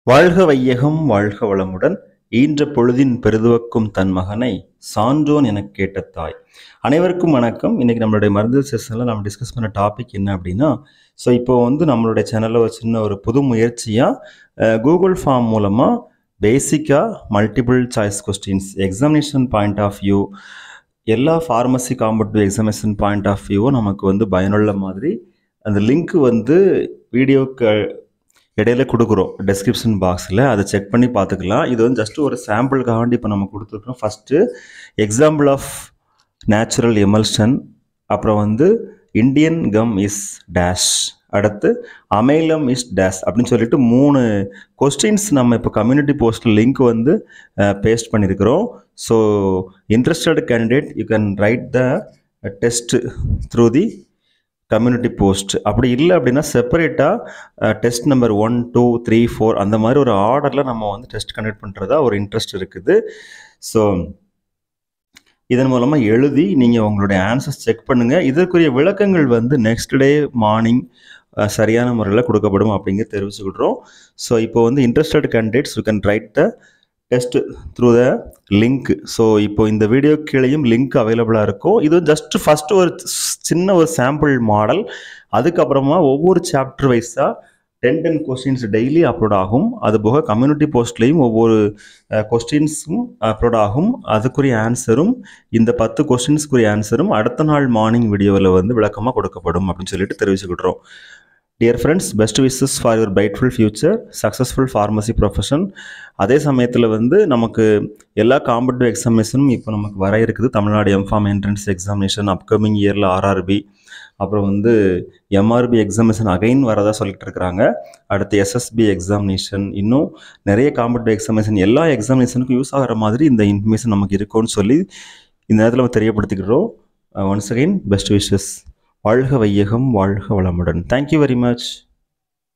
வாழ்க வையகம் வாழ்க வளமுடன் ஈன்ற பொழுதின் பெருதுவக்கும் தன் மகனை சான்றோன் எனக் கேட்ட தாய் அனைவருக்கும் வணக்கம் இன்னைக்கு நம்மளுடைய மருந்து செஷனில் நம்ம டிஸ்கஸ் பண்ண டாபிக் என்ன அப்படின்னா ஸோ இப்போ வந்து நம்மளுடைய சேனலில் ஒரு சின்ன ஒரு புது முயற்சியாக கூகுள் ஃபார்ம் மூலமாக பேசிக்காக multiple choice questions examination point of view எல்லா pharmacy competitive examination point of வியூவும் நமக்கு வந்து பயனுள்ள மாதிரி அந்த லிங்க் வந்து வீடியோக்கு இடையில கொடுக்குறோம் டெஸ்கிரிப்ஷன் பாக்ஸில் அதை செக் பண்ணி பார்த்துக்கலாம் இது வந்து ஜஸ்ட் ஒரு சாம்பிளுக்காண்டி இப்போ நம்ம கொடுத்துருக்கோம் first example of natural emulsion அப்புறம் வந்து இந்தியன் கம் இஸ் டேஷ் அடுத்து அமைலம் இஸ் டேஷ் அப்படின்னு சொல்லிட்டு மூணு கொஸ்டின்ஸ் நம்ம இப்போ கம்யூனிட்டி போஸ்ட்டில் லிங்க் வந்து பேஸ்ட் பண்ணியிருக்கிறோம் so interested candidate you can write the test through the community post அப்படி இல்லை அப்படின்னா செப்பரேட்டாக test number one two three four அந்த மாதிரி ஒரு ஆர்டரில் நம்ம வந்து டெஸ்ட் கண்டக்ட் பண்ணுறதா ஒரு இன்ட்ரெஸ்ட் இருக்குது ஸோ இதன் மூலமாக எழுதி நீங்கள் உங்களுடைய ஆன்சர்ஸ் செக் பண்ணுங்கள் இதற்குரிய விளக்கங்கள் வந்து நெக்ஸ்ட் டே மார்னிங் சரியான முறையில் கொடுக்கப்படும் அப்படிங்கிற தெரிவிச்சுக்கிட்றோம் ஸோ இப்போ வந்து interested candidates you can write the test through the link so இப்போ இந்த வீடியோ கீழேயும் லிங்க் அவைலபிளாக இருக்கும் இது ஜஸ்ட் ஃபஸ்ட்டு ஒரு சின்ன ஒரு சாம்பிள் மாடல் அதுக்கப்புறமா ஒவ்வொரு சாப்டர் வைஸாக ten ten questions daily upload ஆகும் அது போக கம்யூனிட்டி போஸ்ட்லேயும் ஒவ்வொரு கொஸ்டின்ஸும் அப்லோட் ஆகும் அதுக்குரிய ஆன்சரும் இந்த பத்து கொஸ்டின்ஸ்க்குரிய ஆன்சரும் அடுத்த நாள் மார்னிங் வீடியோவில் வந்து விளக்கமாக கொடுக்கப்படும் அப்படின்னு சொல்லிட்டு தெரிவிச்சுக்கிட்டுறோம் dear friends best wishes for your brightful future successful pharmacy profession அதே சமயத்தில் வந்து நமக்கு எல்லா காம்படிட்டிவ் எக்ஸாமினேஷனும் இப்போ நமக்கு வர இருக்குது Tamil Nadu M Pharm entrance examination upcoming இயரில் ஆர்ஆர்பி அப்புறம் வந்து எம்ஆர்பி எக்ஸாமினேஷன் அகைன் வரதா சொல்லிட்டு இருக்கிறாங்க அடுத்து எஸ்எஸ்பி எக்ஸாமினேஷன் இன்னும் நிறைய காம்படிட்டிவ் எக்ஸாமினேஷன் எல்லா எக்ஸாமினேஷனுக்கும் யூஸ் ஆகிற மாதிரி இந்த இன்ஃபர்மேஷன் நமக்கு இருக்கும்னு சொல்லி இந்த நேரத்தில் நம்ம தெரியப்படுத்திக்கிறோம் ஒன்ஸ் அகைன் பெஸ்ட் விஷஸ் வாழ்க வையகம் வாழ்க வளமுடன் தேங்க்யூ வெரி மச்